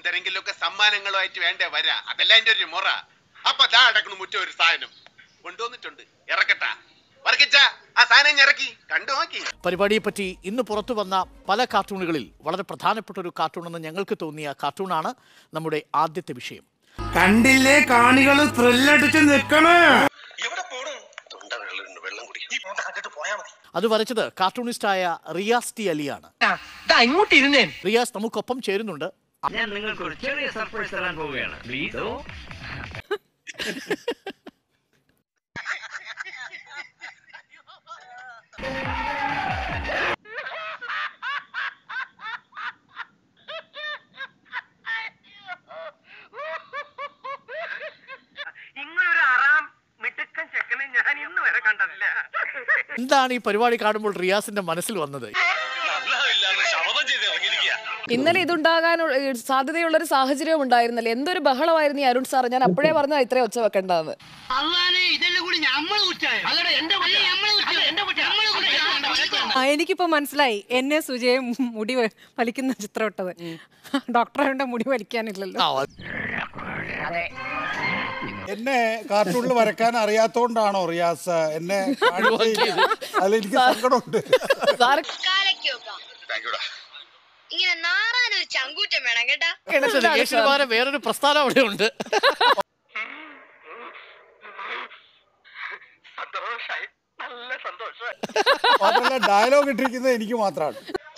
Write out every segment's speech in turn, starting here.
എന്തെങ്കിലുമൊക്കെ സമ്മാനങ്ങളുമായിട്ട് വേണ്ടേ വരാ അതല്ല എന്റെ ഒരു മുറ അപ്പൊ ദാ അടക്കണു മുറ്റ ഒരു സാധനം കൊണ്ടുവന്നിട്ടുണ്ട് ഇറക്കട്ടാ വർക്കിച്ച ആ സാധനം ഇങ്ങ് ഇറക്കി കണ്ടു നോക്കി പരിപാടിയെപ്പറ്റി ഇന്ന് പുറത്തു വന്ന പല കാർട്ടൂണുകളിൽ വളരെ പ്രധാനപ്പെട്ട ഒരു കാർട്ടൂണെന്ന് ഞങ്ങൾക്ക് തോന്നിയ കാർട്ടൂണാണ് നമ്മുടെ ആദ്യത്തെ വിഷയം കണ്ടില്ലേ കാണികള് ത്രില്ലടിച്ച് നിക്കണേ അത് വരച്ചത് കാർട്ടൂണിസ്റ്റായ റിയാസ് ടി അലിയാണ് ഇങ്ങോട്ട് ഇരുന്നേ റിയാസ് നമുക്കൊപ്പം ചേരുന്നുണ്ട് ഞാൻ നിങ്ങൾക്ക് ഒരു ചെറിയ സർപ്രൈസ് തരാൻ പോവുകയാണ് പ്ലീസ് ഇങ്ങനൊരു അറാം മിടുക്കൻ ചെക്കനെ ഞാൻ ഇന്ന് വരെ കണ്ടതില്ല എന്താണ് ഈ പരിപാടി കാണുമ്പോൾ റിയാസിന്റെ മനസ്സിൽ വന്നത് ഇന്നലെ ഇതുണ്ടാകാൻ സാധ്യതയുള്ള ഒരു സാഹചര്യം ഉണ്ടായിരുന്നല്ലോ എന്തൊരു ബഹളമായിരുന്നു ഈ അരുൺ സാർ ഞാൻ അപ്പോഴേ പറഞ്ഞ ഇത്രയും ഒച്ച വെക്കണ്ടെന്ന് ആ, എനിക്കിപ്പോ മനസ്സിലായി എന്നെ സുജയും മുടി വ- വലിക്കുന്ന ചിത്രം ഇട്ടത് ഡോക്ടറെ മുടി വലിക്കാനില്ലല്ലോ ആ, എന്നെ കാർട്ടൂണിൽ വരക്കാൻ അറിയാത്തോണ്ടാണോ റിയാസ് എന്നെ കാണിച്ചതില്ല. അതിൽ എനിക്ക് സങ്കടമുണ്ട് സാർ കാലയ്ക്ക് വെക്കാം ഇങ്ങനെ നാറാനൊരു ചങ്കൂറ്റം വേണം കേട്ടാ യേശുമാരെ വേറൊരു പ്രസ്ഥാനം അവിടെ ഉണ്ട് സന്തോഷായി നല്ല സന്തോഷമായി മാത്രമല്ല ഡയലോഗ് ഇട്ടിരിക്കുന്നത് എനിക്ക് മാത്രമാണ്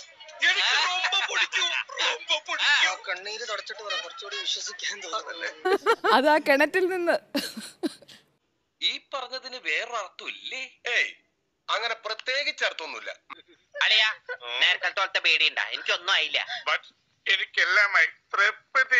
കണ്ണീര് തുടച്ചിട്ട് പറ കുറച്ചുകൂടി വിശ്വസിക്കാൻ തോന്നുന്നല്ലേ അത് ആ കിണറ്റിൽ നിന്ന് ഈ പറഞ്ഞതിന് വേറൊരർത്ഥം ഇല്ലേ ഏയ് അങ്ങനെ പ്രത്യേകിച്ച് അർത്ഥമൊന്നുമില്ല അളിയാ നേരത്തെ പോലത്തെ പേടിയുണ്ടാ എനിക്കൊന്നും ആയില്ല എനിക്കെല്ലാമായി തൃപ്തി